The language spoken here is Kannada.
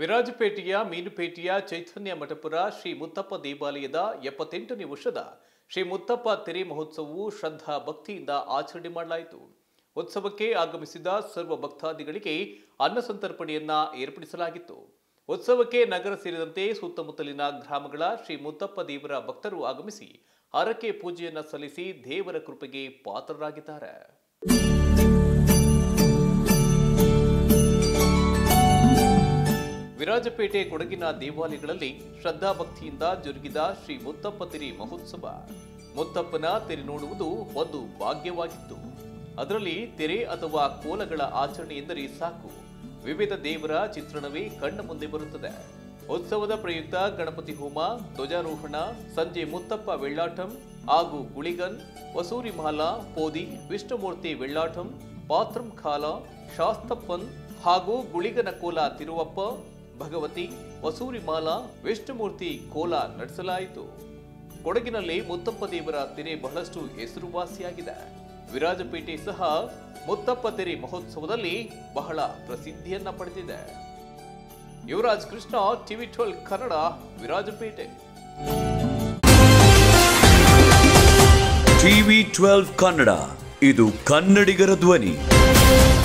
ವಿರಾಜಪೇಟೆಯ ಮೀನುಪೇಟೆಯ ಚೈತನ್ಯ ಮಠಪುರ ಶ್ರೀ ಮುತ್ತಪ್ಪ ದೇವಾಲಯದ ಎಪ್ಪತ್ತೆಂಟನೇ ವರ್ಷದ ಶ್ರೀ ಮುತ್ತಪ್ಪ ತೆರೆ ಮಹೋತ್ಸವವು ಶ್ರದ್ಧಾ ಭಕ್ತಿಯಿಂದ ಆಚರಣೆ ಮಾಡಲಾಯಿತು ಉತ್ಸವಕ್ಕೆ ಆಗಮಿಸಿದ ಸರ್ವ ಭಕ್ತಾದಿಗಳಿಗೆ ಅನ್ನ ಸಂತರ್ಪಣೆಯನ್ನ ಏರ್ಪಡಿಸಲಾಗಿತ್ತು ಉತ್ಸವಕ್ಕೆ ನಗರ ಸೇರಿದಂತೆ ಸುತ್ತಮುತ್ತಲಿನ ಗ್ರಾಮಗಳ ಶ್ರೀ ಮುತ್ತಪ್ಪ ದೇವರ ಭಕ್ತರು ಆಗಮಿಸಿ ಹರಕೆ ಪೂಜೆಯನ್ನ ಸಲ್ಲಿಸಿ ದೇವರ ಕೃಪೆಗೆ ಪಾತ್ರರಾಗಿದ್ದಾರೆ ವಿರಾಜಪೇಟೆ ಕೊಡಗಿನ ದೇವಾಲಯಗಳಲ್ಲಿ ಶ್ರದ್ಧಾಭಕ್ತಿಯಿಂದ ಜರುಗಿದ ಶ್ರೀ ಮುತ್ತಪ್ಪ ತೆರೆ ಮಹೋತ್ಸವ ಮುತ್ತಪ್ಪನ ತೆರೆ ನೋಡುವುದು ಒಂದು ಭಾಗ್ಯವಾಗಿತ್ತು ಅದರಲ್ಲಿ ತೆರೆ ಅಥವಾ ಕೋಲಗಳ ಆಚರಣೆ ಎಂದರೆ ಸಾಕು ವಿವಿಧ ದೇವರ ಚಿತ್ರಣವೇ ಕಣ್ಣ ಮುಂದೆ ಬರುತ್ತದೆ ಉತ್ಸವದ ಪ್ರಯುಕ್ತ ಗಣಪತಿ ಹೋಮ ಧ್ವಜಾರೋಹಣ ಸಂಜೆ ಮುತ್ತಪ್ಪ ವೆಳ್ಳಾಟಂ ಹಾಗೂ ಗುಳಿಗನ್ ವಸೂರಿ ಮಾಲ ಪೋದಿ ವಿಷ್ಣುಮೂರ್ತಿ ವೆಳ್ಳಾಟಂ ಪಾತ್ರಂ ಖಾಲ ಶಾಸ್ತಪ್ಪನ್ ಹಾಗೂ ಗುಳಿಗನ ಕೋಲ ತಿರುವಪ್ಪ ಭಗವತಿ ವಸೂರಿ ಮಾಲ ವಿಷ್ಣುಮೂರ್ತಿ ಕೋಲ ನಡೆಸಲಾಯಿತು ಕೊಡಗಿನಲ್ಲಿ ಮುತ್ತಪ್ಪ ದೇವರ ತೆರೆ ಬಹಳಷ್ಟು ಹೆಸರುವಾಸಿಯಾಗಿದೆ ವಿರಾಜಪೇಟೆ ಸಹ ಮುತ್ತಪ್ಪ ತೆರೆ ಮಹೋತ್ಸವದಲ್ಲಿ ಬಹಳ ಪ್ರಸಿದ್ಧಿಯನ್ನ ಪಡೆದಿದೆ Yuvraj Krishna TV twelve Kannada Virajpet TV twelve Kannada ಇದು ಕನ್ನಡಿಗರ ಧ್ವನಿ